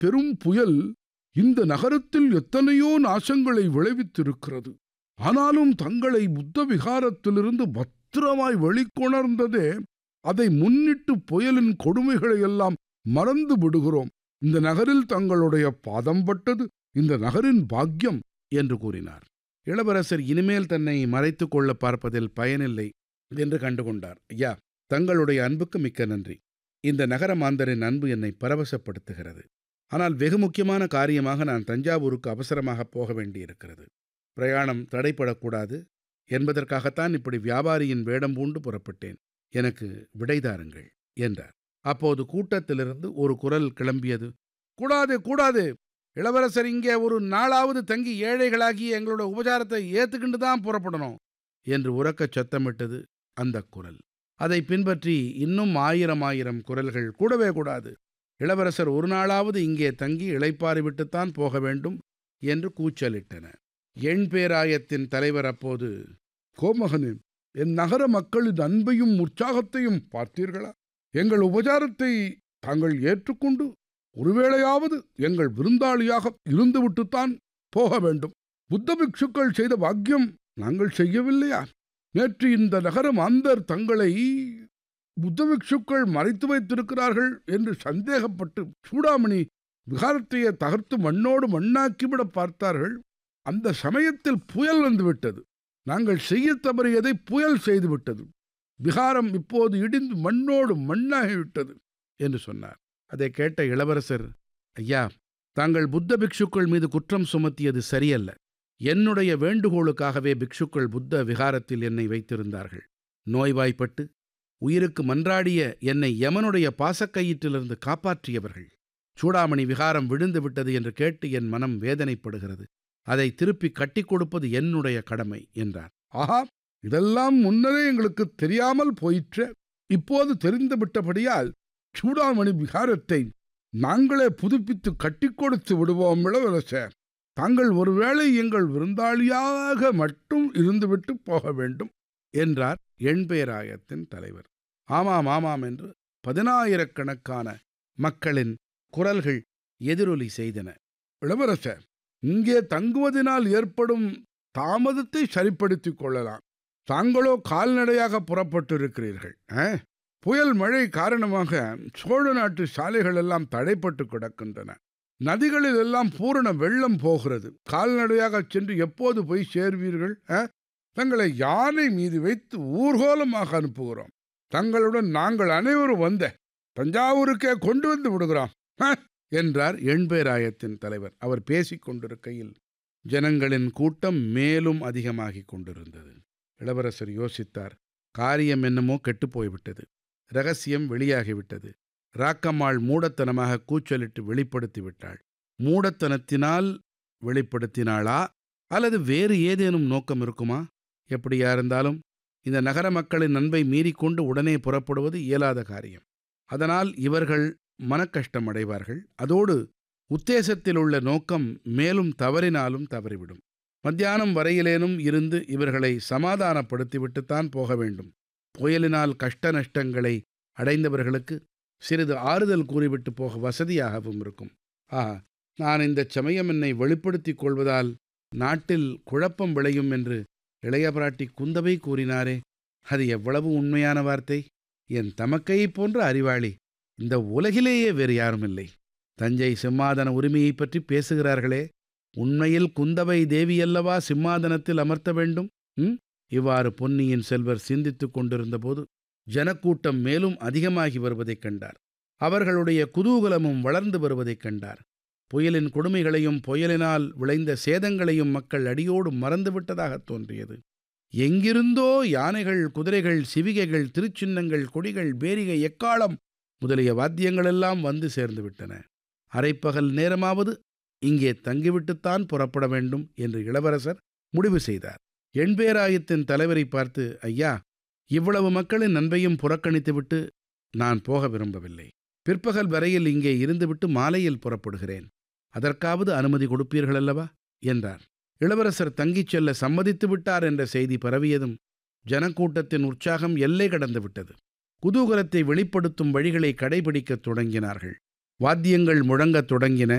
பெரும் புயல் இந்த நகரத்தில் எத்தனையோ நாசங்களை விளைவித்திருக்கிறது ஆனாலும் தங்களை புத்த விகாரத்திலிருந்து பத்திரமாய் வெளிக்கொணர்ந்ததே அதை முன்னிட்டு புயலின் கொடுமைகளை எல்லாம் மறந்து விடுகிறோம் இந்த நகரில் தங்களுடைய பாதம் பட்டது இந்த நகரின் பாக்கியம் என்று கூறினார் இளவரசர் இனிமேல் தன்னை மறைத்துக் கொள்ள பார்ப்பதில் பயனில்லை என்று கண்டுகொண்டார் ஐயா தங்களுடைய அன்புக்கு மிக்க நன்றி இந்த நகர மாந்தரின் அன்பு என்னை பரவசப்படுத்துகிறது ஆனால் வெகு முக்கியமான காரியமாக நான் தஞ்சாவூருக்கு அவசரமாக போக வேண்டியிருக்கிறது பிரயாணம் தடைப்படக்கூடாது என்பதற்காகத்தான் இப்படி வியாபாரியின் வேடம் பூண்டு புறப்பட்டேன் எனக்கு விடைதாருங்கள் என்றார் அப்போது கூட்டத்திலிருந்து ஒரு குரல் கிளம்பியது கூடாது கூடாது இளவரசர் இங்கே ஒரு நாளாவது தங்கி ஏழைகளாகி எங்களோட உபசாரத்தை ஏத்துக்கிண்டு தான் புறப்படணும் என்று உறக்கச் சத்தமிட்டது அந்த குரல் அதை பின்பற்றி இன்னும் ஆயிரம் ஆயிரம் குரல்கள் கூடவே கூடாது இளவரசர் ஒரு நாளாவது இங்கே தங்கி இளைப்பாரி விட்டுத்தான் போக வேண்டும் என்று கூச்சலிட்டன எண் பேராயத்தின் தலைவர் அப்போது கோமகனே என் நகர மக்களின் அன்பையும் உற்சாகத்தையும் பார்த்தீர்களா எங்கள் உபசாரத்தை தாங்கள் ஏற்றுக்கொண்டு ஒருவேளையாவது எங்கள் விருந்தாளியாக இருந்துவிட்டுத்தான் போக வேண்டும் புத்த பிக்ஷுக்கள் செய்த பாக்கியம் நாங்கள் செய்யவில்லையா நேற்று இந்த நகரம் அந்தர் தங்களை புத்த பிக்ஷுக்கள் மறைத்து வைத்திருக்கிறார்கள் என்று சந்தேகப்பட்டு சூடாமணி விகாரத்தையே தகர்த்து மண்ணோடு மண்ணாக்கிவிட பார்த்தார்கள் அந்த சமயத்தில் புயல் வந்துவிட்டது நாங்கள் செய்ய தவறியதை புயல் செய்துவிட்டது விகாரம் இப்போது இடிந்து மண்ணோடு மண்ணாகிவிட்டது என்று சொன்னார் அதை கேட்ட இளவரசர் ஐயா தாங்கள் புத்த பிக்ஷுக்கள் மீது குற்றம் சுமத்தியது சரியல்ல என்னுடைய வேண்டுகோளுக்காகவே பிக்ஷுக்கள் புத்த விகாரத்தில் என்னை வைத்திருந்தார்கள் நோய்வாய்ப்பட்டு உயிருக்கு மன்றாடிய என்னை யமனுடைய பாசக்கயிற்றிலிருந்து காப்பாற்றியவர்கள் சூடாமணி விகாரம் விழுந்து விட்டது என்று கேட்டு என் மனம் வேதனைப்படுகிறது அதை திருப்பி கட்டிக் கொடுப்பது என்னுடைய கடமை என்றார் ஆஹா இதெல்லாம் முன்னரே எங்களுக்கு தெரியாமல் போயிற்று இப்போது தெரிந்து விட்டபடியால் சூடாமணி விகாரத்தை நாங்களே புதுப்பித்து கட்டிக் கொடுத்து விடுவோம் இளவரசர் தாங்கள் ஒருவேளை எங்கள் விருந்தாளியாக மட்டும் இருந்துவிட்டு போக வேண்டும் என்றார் எண்பேராயத்தின் தலைவர் ஆமாம் ஆமாம் என்று பதினாயிரக்கணக்கான மக்களின் குரல்கள் எதிரொலி செய்தன இளவரசர் இங்கே தங்குவதனால் ஏற்படும் தாமதத்தை சரிப்படுத்திக் கொள்ளலாம் தாங்களோ கால்நடையாக புறப்பட்டிருக்கிறீர்கள் ஆ? புயல் மழை காரணமாக சோழ நாட்டு சாலைகள் எல்லாம் தடைப்பட்டு கிடக்கின்றன நதிகளில் எல்லாம் பூரண வெள்ளம் போகிறது கால்நடையாக சென்று எப்போது போய் சேர்வீர்கள் ஆ? தங்களை யானை மீது வைத்து ஊர்கோலமாக அனுப்புகிறோம் தங்களுடன் நாங்கள் அனைவரும் வந்த தஞ்சாவூருக்கே கொண்டு வந்து விடுகிறோம் ஆ? என்றார் எண்பேராயத்தின் தலைவர் அவர் பேசிக் கொண்டிருக்கையில் ஜனங்களின் கூட்டம் மேலும் அதிகமாகிக் கொண்டிருந்தது இளவரசர் யோசித்தார் காரியம் என்னமோ கெட்டுப் போய்விட்டது ரகசியம் வெளியாகிவிட்டது ராக்கம்மாள் மூடத்தனமாக கூச்சலிட்டு வெளிப்படுத்தி விட்டாள் மூடத்தனத்தினால் வெளிப்படுத்தினாளா அல்லது வேறு ஏதேனும் நோக்கம் இருக்குமா எப்படியா இருந்தாலும் இந்த நகர மக்களின் அன்பை மீறிக்கொண்டு உடனே புறப்படுவது இயலாத காரியம் அதனால் இவர்கள் மனக்கஷ்டம் அடைவார்கள் அதோடு உத்தேசத்தில் உள்ள நோக்கம் மேலும் தவறினாலும் தவறிவிடும் மத்தியானம் வரையிலேனும் இருந்து இவர்களை சமாதானப்படுத்திவிட்டுத்தான் போக வேண்டும் புயலினால் கஷ்ட நஷ்டங்களை அடைந்தவர்களுக்கு சிறிது ஆறுதல் கூறிவிட்டு போக வசதியாகவும் இருக்கும் ஆஹா நான் இந்த சமயம் என்னை வெளிப்படுத்திக் கொள்வதால் நாட்டில் குழப்பம் விளையும் என்று இளைய பிராட்டி குந்தவை கூறினாரே அது எவ்வளவு உண்மையான வார்த்தை என் தமக்கையைப் போன்ற அறிவாளி இந்த உலகிலேயே வேறு யாரும் இல்லை தஞ்சை சிம்மாதன உரிமையைப் பற்றி பேசுகிறார்களே உண்மையில் குந்தவை தேவியல்லவா சிம்மாதனத்தில் அமர்த்த வேண்டும் ம் இவ்வாறு பொன்னியின் செல்வர் சிந்தித்துக் கொண்டிருந்தபோது ஜனக்கூட்டம் மேலும் அதிகமாகி வருவதைக் கண்டார் அவர்களுடைய குதூகலமும் வளர்ந்து வருவதைக் கண்டார் புயலின் கொடுமைகளையும் புயலினால் விளைந்த சேதங்களையும் மக்கள் அடியோடு மறந்துவிட்டதாகத் தோன்றியது எங்கிருந்தோ யானைகள் குதிரைகள் சிவிகைகள் திருச்சின்னங்கள் கொடிகள் பேரிகை எக்காலம் முதலிய வாத்தியங்களெல்லாம் வந்து சேர்ந்து விட்டன அரைப்பகல் நேரமாவது இங்கே தங்கிவிட்டுத்தான் புறப்பட வேண்டும் என்று இளவரசர் முடிவு செய்தார் எண்பேராயத்தின் தலைவரை பார்த்து ஐயா இவ்வளவு மக்களின் நன்மையும் புறக்கணித்துவிட்டு நான் போக விரும்பவில்லை பிற்பகல் வரையில் இங்கே இருந்துவிட்டு மாலையில் புறப்படுகிறேன் அதற்காவது அனுமதி கொடுப்பீர்கள் அல்லவா என்றார் இளவரசர் தங்கிச் செல்ல சம்மதித்து விட்டார் என்ற செய்தி பரவியதும் ஜனக்கூட்டத்தின் உற்சாகம் எல்லை கடந்து விட்டது குதூகலத்தை வெளிப்படுத்தும் வழிகளை கடைபிடிக்கத் தொடங்கினார்கள் வாத்தியங்கள் முழங்கத் தொடங்கின